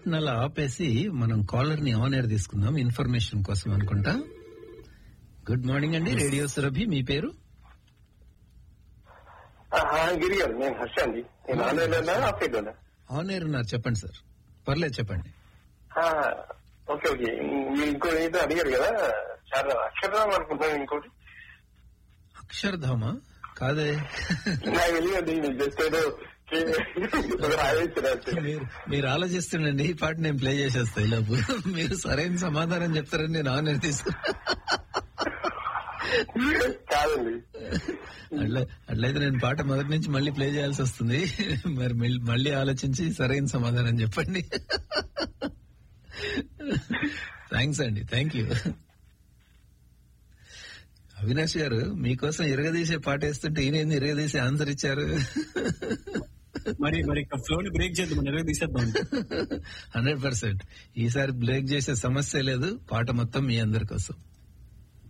అలా ఆపేసి మనం కాలర్ ని ఆన్ ఎయిర్ తీసుకుందాం ఇన్ఫర్మేషన్ కోసం అనుకుంటా గుడ్ మార్నింగ్ అండి రేడియో సురభి మీ పేరు గిరి గారు నేను హర్ష అండి నేను ఆన్లైన్లోనా ఆఫ్లైన్లోనా ఆన్ ఎయిర్ ఉన్నారు చెప్పండి సార్ పర్లేదు చెప్పండి ఓకే ఓకే మీరు ఇంకో ఏదో అడిగారు కదా చాలా అక్షరరామ్ అనుకుంటున్నాను ఇంకోటి అక్షర్ధామ కాదే నాకు తెలియదు నేను జస్ట్ ఏదో ఆలోచించారు మీరు మీరు ఆలోచిస్తుండండి ఈ పాట నేను ప్లే చేసేస్తా ఇలాపు మీరు సరైన సమాధానం చెప్తారని నేను ఆన్ ఎయిర్ తీసుకున్నా కాదండి అట్లా అట్లయితే నేను పాట మొదటి నుంచి మళ్ళీ ప్లే చేయాల్సి వస్తుంది మరి మళ్ళీ- మళ్ళీ ఆలోచించి సరైన సమాధానం చెప్పండి థ్యాంక్స్ అండి థ్యాంక్ యూ అవినాష్ గారు మీకోసం ఇరగదీసే పాట వేస్తుంటే ఈయన ఇరగదీసే ఆన్సర్ ఇచ్చారు మరి మరి ఫ్లోని బ్రేక్ చేద్దాం నెరవేర్ తీసేద్దాం హండ్రెడ్ పర్సెంట్ ఈసారి బ్రేక్ చేసే సమస్య లేదు పాట మొత్తం మీ అందరి కోసం